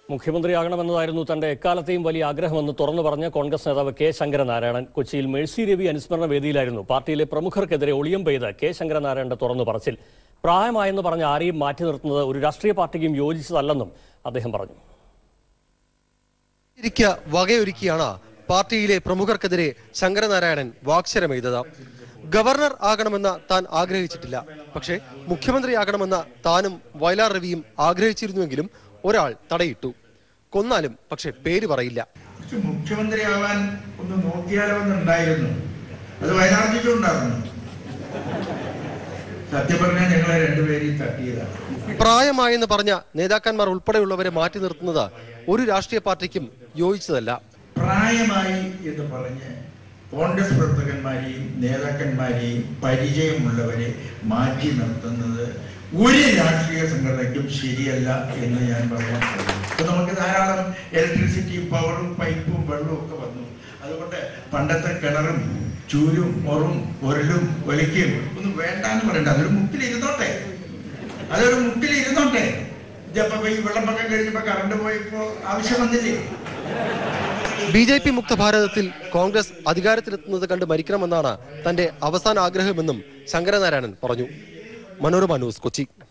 മുഖ്യമന്ത്രിയാകണമെന്നതായിരുന്നു തന്റെ എക്കാലത്തെയും വലിയ ആഗ്രഹമെന്ന് തുറന്നു പറഞ്ഞ കോൺഗ്രസ് നേതാവ് കെ ശങ്കരനാരായണൻ കൊച്ചിയിൽ മേഴ്സി രവി അനുസ്മരണ വേദിയിലായിരുന്നു പാർട്ടിയിലെ പ്രമുഖർക്കെതിരെ ഒളിയം പെയ്ത് കെ ശങ്കരനാരായണന്റെ തുറന്നു പറച്ചിൽ പ്രായമായെന്ന് പറഞ്ഞ ആരെയും മാറ്റി നിർത്തുന്നത് ഒരു രാഷ്ട്രീയ പാർട്ടിക്കും യോജിച്ചതല്ലെന്നും അദ്ദേഹം പറഞ്ഞു ഇരിക്ക വകയൊരുക്കിയാണ് പാർട്ടിയിലെ പ്രമുഖർക്കെതിരെ ശങ്കരനാരായണൻ വാക്ശരമെയ്തത് ഗവർണർ ആകണമെന്ന് താൻ ആഗ്രഹിച്ചിട്ടില്ല പക്ഷേ മുഖ്യമന്ത്രിയാകണമെന്ന് താനും വയലാർ രവിയും ആഗ്രഹിച്ചിരുന്നുവെങ്കിലും ഒരാൾ തടയിട്ടു കൊന്നാലും പക്ഷെ പേര് പറയില്ല പക്ഷെ മുഖ്യമന്ത്രിയാവാൻ ഒന്ന് നോക്കിയാലോ എന്നുണ്ടായിരുന്നു അത് വയനാട്ടിലുണ്ടായിരുന്നു സത്യം പറഞ്ഞാൽ ഞങ്ങളെ രണ്ടുപേരെയും തട്ടിയതാണ് പ്രായമായെന്ന് പറഞ്ഞ നേതാക്കന്മാർ ഉൾപ്പെടെയുള്ളവരെ മാറ്റി നിർത്തുന്നത് ഒരു രാഷ്ട്രീയ പാർട്ടിക്കും യോജിച്ചതല്ല പ്രായമായി എന്ന് പറഞ്ഞ് കോൺഗ്രസ് പ്രവർത്തകന്മാരെയും നേതാക്കന്മാരെയും പരിചയമുള്ളവരെ മാറ്റി നിർത്തുന്നത് ഒരു രാഷ്ട്രീയ സംഘടനയ്ക്കും ശരിയല്ല എന്ന് ഞാൻ പറയാൻ കഴിയും ഇപ്പൊ നമുക്ക് ധാരാളം ഇലക്ട്രിസിറ്റിയും പവറും പൈപ്പും വെള്ളവും ഒക്കെ വന്നു അതുകൊണ്ട് പണ്ടത്തെ കിണറും ചൂരും മുറും ഒരലും ഒലിക്കും ഒന്നും വേണ്ടാന്ന് പറയണ്ട അതൊരു മുക്കിലിരുന്നോട്ടെ അതൊരു മുക്കിലിരുന്നോട്ടെ ഇതപ്പോ ഈ വെള്ളപ്പൊക്കം കഴിഞ്ഞപ്പോ കറണ്ട് പോയപ്പോ ആവശ്യം വന്നില്ലേ ബി ജെ പി മുക്ത ഭാരതത്തിൽ കോൺഗ്രസ് അധികാരത്തിലെത്തുന്നത് കണ്ട് മരിക്കണമെന്നാണ് തന്റെ അവസാന ആഗ്രഹമെന്നും ശങ്കരനാരായണൻ പറഞ്ഞു മനോരമ ന്യൂസ് കൊച്ചി